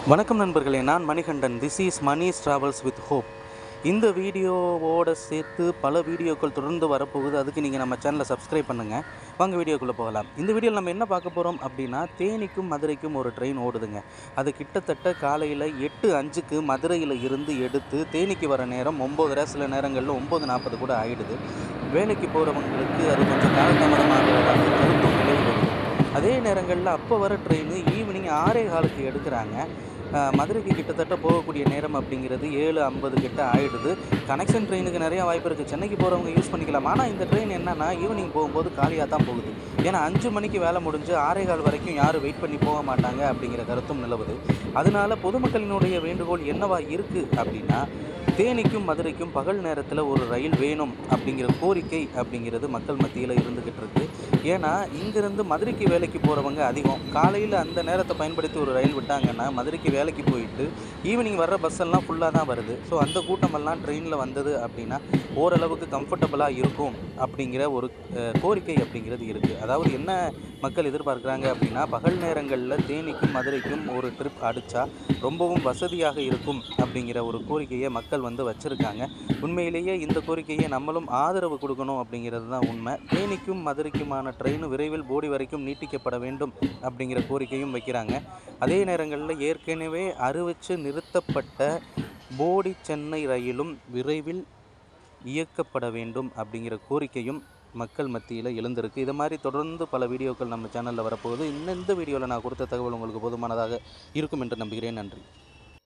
வணக்கம் நண்பர்களே நான் Manikandan this is Mani's travels with hope இந்த வீடியோவோட சேர்த்து பல வீடியோக்கள் தொடர்ந்து வரப்போகுது அதுக்கு நீங்கள் நம்ம சேனலை சப்ஸ்கிரைப் பண்ணுங்கள் வாங்க வீடியோக்குள்ளே போகலாம் இந்த வீடியோவில் நம்ம என்ன பார்க்க போகிறோம் அப்படின்னா தேனிக்கும் மதுரைக்கும் ஒரு ட்ரெயின் ஓடுதுங்க அது கிட்டத்தட்ட காலையில் எட்டு அஞ்சுக்கு மதுரையில் இருந்து எடுத்து தேனிக்கு வர நேரம் ஒம்போதரை சில நேரங்களில் ஒம்பது நாற்பது கூட ஆகிடுது வேலைக்கு போகிறவங்களுக்கு அது கொஞ்சம் காலதாமதமாகிறதாக கருத்தும் நிலவி வருது அதே நேரங்களில் அப்போ வர ட்ரெயின் ஈவினிங் ஆறே காலுக்கு எடுக்கிறாங்க அஹ் மதுரைக்கு கிட்டத்தட்ட போகக்கூடிய நேரம் அப்படிங்கிறது ஏழு ஐம்பது கிட்ட ஆயிடுது கனெக்ஷன் ட்ரெயினுக்கு நிறைய வாய்ப்பு இருக்குது சென்னைக்கு போகிறவங்க யூஸ் பண்ணிக்கலாம் ஆனால் இந்த ட்ரெயின் என்னன்னா ஈவினிங் போகும்போது காலியாக தான் போகுது ஏன்னா அஞ்சு மணிக்கு வேலை முடிஞ்சு ஆறே கால் வரைக்கும் யாரும் வெயிட் பண்ணி போக மாட்டாங்க அப்படிங்கிற கருத்தும் நிலவுது அதனால பொதுமக்களினுடைய வேண்டுகோள் என்னவா இருக்குது அப்படின்னா தேனிக்கும் மதுரைக்கும் பகல் நேரத்தில் ஒரு ரயில் வேணும் அப்படிங்கிற கோரிக்கை அப்படிங்கிறது மக்கள் மத்தியில் இருந்துக்கிட்டு இருக்கு ஏன்னா இங்கிருந்து மதுரைக்கு வேலைக்கு போகிறவங்க அதிகம் காலையில் அந்த நேரத்தை பயன்படுத்தி ஒரு ரயில் விட்டாங்கன்னா மதுரைக்கு வேலைக்கு போயிட்டு ஈவினிங் வர்ற பஸ் எல்லாம் ஃபுல்லாக தான் வருது ஸோ அந்த கூட்டமெல்லாம் ட்ரெயினில் வந்தது அப்படின்னா ஓரளவுக்கு கம்ஃபர்டபுளாக இருக்கும் அப்படிங்கிற ஒரு அஹ், கோரிக்கை அப்படிங்கிறது இருக்குது அதாவது என்ன மக்கள் எதிர்பார்க்குறாங்க அப்படின்னா பகல் நேரங்களில் தேனிக்கும் மதுரைக்கும் ஒரு ட்ரிப் அடித்தா ரொம்பவும் வசதியாக இருக்கும் அப்படிங்கிற ஒரு கோரிக்கையை மக்கள் வந்து வச்சுருக்காங்க உண்மையிலேயே இந்த கோரிக்கையை நம்மளும் ஆதரவு கொடுக்கணும் அப்படிங்கிறது தான் உண்மை தேனிக்கும் மதுரைக்குமான ட்ரெயின் விரைவில் போடி வரைக்கும் நீட்டிக்கப்பட வேண்டும் அப்படிங்கிற கோரிக்கையும் வைக்கிறாங்க அதே நேரங்களில் ஏற்கனவே அறிவிச்சு நிறுத்தப்பட்ட போடி சென்னை ரயிலும் விரைவில் இயக்கப்பட வேண்டும் அப்படிங்கிற கோரிக்கையும் மக்கள் மத்தியில் எழுந்திருக்கு இது மாதிரி தொடர்ந்து பல வீடியோக்கள் நம்ம சேனலில் வரப்போகுது இன்னும் இந்த வீடியோவில் நான் கொடுத்த தகவல் உங்களுக்கு போதுமானதாக இருக்கும் என்று நம்புகிறேன் நன்றி